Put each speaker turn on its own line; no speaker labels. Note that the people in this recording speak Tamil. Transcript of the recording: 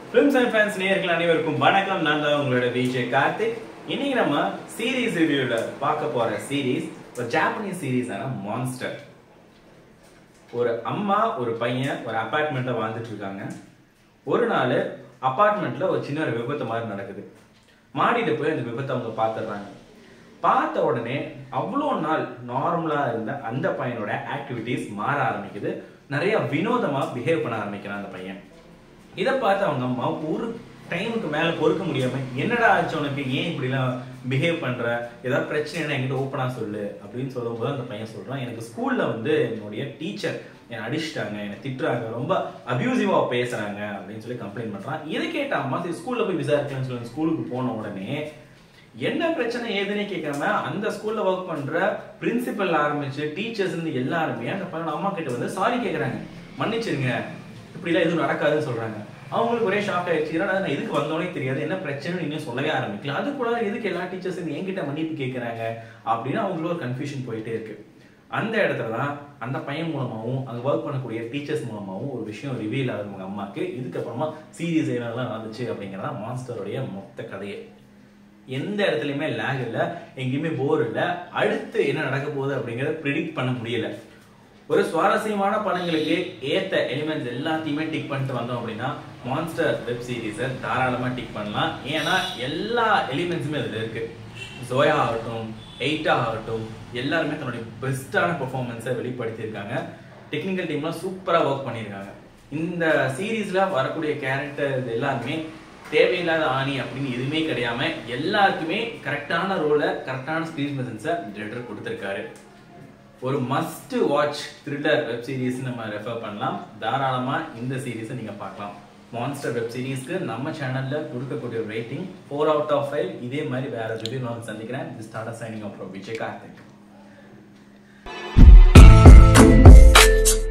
ஃபிலிம்ஸ் அண்ட் ஃபேன்ஸ் நேயர்கள் அனைவருக்கும் வணக்கம் நான் தான் உங்களோட விஜய் கார்த்திக் இன்னைக்கு நம்ம சீரீஸ் ரிவ்யூல பார்க்க போற சீரீஸ் ஒரு ஜாப்பனீஸ் சீரீஸான மான்ஸ்டர் ஒரு அம்மா ஒரு பையன் ஒரு அபார்ட்மெண்ட்ல வாழ்ந்துட்டு இருக்காங்க ஒரு நாள் அபார்ட்மெண்ட்ல ஒரு சின்ன ஒரு விபத்து மாதிரி நடக்குது மாடியில போய் அந்த விபத்தை அவங்க பார்த்துடுறாங்க பார்த்த உடனே அவ்வளோ நாள் நார்மலா இருந்த அந்த பையனோட ஆக்டிவிட்டீஸ் மாற ஆரம்பிக்குது நிறைய வினோதமா பிஹேவ் பண்ண ஆரம்பிக்கிறான் அந்த பையன் இதை பார்த்து அவங்க அம்மா ஒரு டைமுக்கு மேல பொறுக்க முடியாம என்னடா ஆச்சு உனக்கு ஏன் இப்படிலாம் பிஹேவ் பண்ற ஏதாவது பிரச்சனைனா என்கிட்ட ஓப்பனா சொல்லு அப்படின்னு சொல்லும்போது அந்த பையன் சொல்றான் எனக்கு ஸ்கூல்ல வந்து என்னுடைய டீச்சர் என்னை அடிச்சிட்டாங்க என்னை திட்டுறாங்க ரொம்ப அபியூசிவா பேசுறாங்க அப்படின்னு சொல்லி கம்ப்ளைண்ட் பண்றான் இதை கேட்ட அம்மா சரி ஸ்கூல்ல போய் விசாரிக்கலாம்னு சொல்லி ஸ்கூலுக்கு போன உடனே என்ன பிரச்சனை ஏதுன்னே கேட்காம அந்த ஸ்கூல்ல ஒர்க் பண்ற பிரின்சிபல் ஆரம்பிச்சு டீச்சர்ஸ் இருந்து எல்லாருமே அந்த பையனோட அம்மா கிட்ட வந்து சாரி கேக்குறாங்க மன்னிச்சிருங்க இப்படிலாம் எதுவும் நடக்காதுன்னு சொல்றாங்க அவங்களுக்கு ஒரே ஷாக் ஆயிடுச்சு ஏன்னா நான் எதுக்கு வந்தோனே தெரியாது என்ன பிரச்சனை இன்னும் சொல்லவே ஆரம்பிக்கல அது கூட எதுக்கு எல்லா டீச்சர்ஸ் என்கிட்ட மன்னிப்பு கேட்கறாங்க அப்படின்னு அவங்களுக்கு ஒரு கன்ஃபியூஷன் போயிட்டே இருக்கு அந்த இடத்துல தான் அந்த பையன் மூலமாவும் அங்க ஒர்க் பண்ணக்கூடிய டீச்சர்ஸ் மூலமாவும் ஒரு விஷயம் ரிவீல் ஆகுது அவங்க அம்மாக்கு இதுக்கப்புறமா சீரியஸ் என்னெல்லாம் நடந்துச்சு அப்படிங்கிறதா மான்ஸ்டருடைய மொத்த கதையே எந்த இடத்துலயுமே லேக் இல்ல எங்கேயுமே போர் இல்ல அடுத்து என்ன நடக்க போகுது அப்படிங்கறத ப்ரிடிக்ட் பண்ண முடியல ஒரு சுவாரஸ்யமான படங்களுக்கு ஏத்த எலிமெண்ட்ஸ் எல்லாத்தையுமே டிக் பண்ணிட்டு வந்தோம் அப்படின்னா மான்ஸ்டர் வெப் சீரிஸை தாராளமா டிக் பண்ணலாம் ஏன்னா எல்லா எலிமெண்ட்ஸுமே அதுல இருக்கு ஜோயா ஆகட்டும் எயிட்டா ஆகட்டும் எல்லாருமே தன்னுடைய பெஸ்டான பெர்ஃபார்மன்ஸை வெளிப்படுத்தியிருக்காங்க டெக்னிக்கல் டீம்லாம் சூப்பரா ஒர்க் பண்ணியிருக்காங்க இந்த சீரீஸ்ல வரக்கூடிய கேரக்டர் எல்லாருமே தேவையில்லாத ஆணி அப்படின்னு எதுவுமே கிடையாம எல்லாருக்குமே கரெக்டான ரோலை கரெக்டான ஸ்பீச் மெசன்ஸை டிரெக்டர் கொடுத்துருக்காரு ஒரு must watch thriller web series நம்ம ரெஃபர் பண்ணலாம் தாராளமா இந்த சீரிஸை நீங்க பார்க்கலாம் மான்ஸ்டர் வெப் சீரிஸ்க்கு நம்ம சேனல்ல கொடுக்கக்கூடிய rating four out of five இதே மாதிரி வேற ரிவ்யூ நான் சந்திக்கிறேன் this started signing off from Vijay Karthik